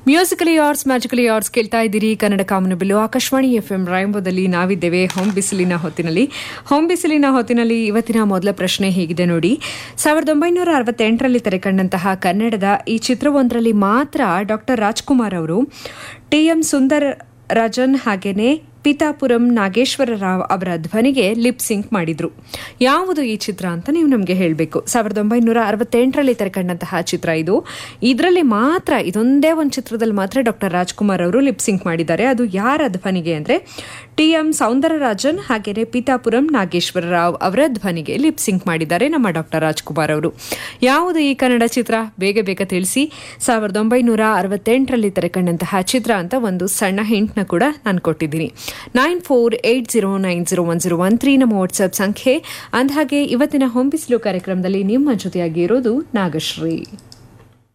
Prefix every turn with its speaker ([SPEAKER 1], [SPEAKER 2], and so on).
[SPEAKER 1] musically arts magically arts ಕೇಳ್ತಾ ಇದ್ದೀರಿ ಕನ್ನಡ ಕಾಮನಬಿಲ್ಲು ಆಕಾಶವಾಣಿ ಎಫ್ ಎಂ ರಾಯಂಬದಲ್ಲಿ ನಾವಿದ್ದೇವೆ ಹೋಮ್ ಬಿಸಿಲಿನ ಹೊತ್ತಿನಲ್ಲಿ ಹೋಮ್ ಬಿಸಿಲಿನ ಹೊತ್ತಿನಲ್ಲಿ ಇವತ್ತಿನ ಮೊದಲ ಪ್ರಶ್ನೆ ಹೀಗಿದೆ ನೋಡಿ ಸಾವಿರದ ಒಂಬೈನೂರ ಅರವತ್ತೆಂಟರಲ್ಲಿ ತೆರೆಕಂಡಂತಹ ಕನ್ನಡದ ಈ ಚಿತ್ರವೊಂದರಲ್ಲಿ ಮಾತ್ರ ಡಾಕ್ಟರ್ ರಾಜ್ಕುಮಾರ್ ಅವರು ಟಿ ಎಂ ಸುಂದರ್ ರಾಜನ್ ಹಾಗೇನೆ ಪಿತಾಪುರಂ ನಾಗೇಶ್ವರ ರಾವ್ ಅವರ ಧ್ವನಿಗೆ ಲಿಪ್ ಸಿಂಕ್ ಮಾಡಿದ್ರು ಯಾವುದು ಈ ಚಿತ್ರ ಅಂತ ನೀವು ನಮಗೆ ಹೇಳಬೇಕು ಸಾವಿರದ ಒಂಬೈನೂರ ಅರವತ್ತೆಂಟರಲ್ಲಿ ತೆರೆಕಂಡಂತಹ ಚಿತ್ರ ಇದು ಇದರಲ್ಲಿ ಮಾತ್ರ ಇದೊಂದೇ ಒಂದು ಚಿತ್ರದಲ್ಲಿ ಮಾತ್ರ ಡಾಕ್ಟರ್ ರಾಜ್ಕುಮಾರ್ ಅವರು ಲಿಪ್ ಸಿಂಕ್ ಮಾಡಿದ್ದಾರೆ ಅದು ಯಾರ ಧ್ವನಿಗೆ ಅಂದ್ರೆ ಟಿ ಎಂ ಸೌಂದರರಾಜನ್ ಹಾಗೆಯೇ ಪಿತಾಪುರಂ ನಾಗೇಶ್ವರ ರಾವ್ ಅವರ ಧ್ವನಿಗೆ ಲಿಪ್ ಸಿಂಕ್ ಮಾಡಿದ್ದಾರೆ ನಮ್ಮ ಡಾಕ್ಟರ್ ರಾಜ್ಕುಮಾರ್ ಅವರು ಯಾವುದು ಈ ಕನ್ನಡ ಚಿತ್ರ ಬೇಗ ಬೇಗ ತಿಳಿಸಿ ಸಾವಿರದ ಒಂಬೈನೂರ ಅರವತ್ತೆಂಟರಲ್ಲಿ ತೆರೆಕಂಡಂತಹ ಚಿತ್ರ ಅಂತ ಒಂದು ಸಣ್ಣ ಹಿಂಟ್ನ ಕೂಡ ನಾನು ಕೊಟ್ಟಿದ್ದೀನಿ nine four eight zero nine zero one zero one three ನಮ್ಮ ವಾಟ್ಸ್ಆಪ್ ಸಂಖ್ಯೆ ಅಂದಹಾಗೆ ಇವತ್ತಿನ ಹೊಂಬಿಸಿಲು ಕಾರ್ಯಕ್ರಮದಲ್ಲಿ ನಿಮ್ಮ ಜೊತೆಯಾಗಿ ಇರೋದು ನಾಗಶ್ರೀ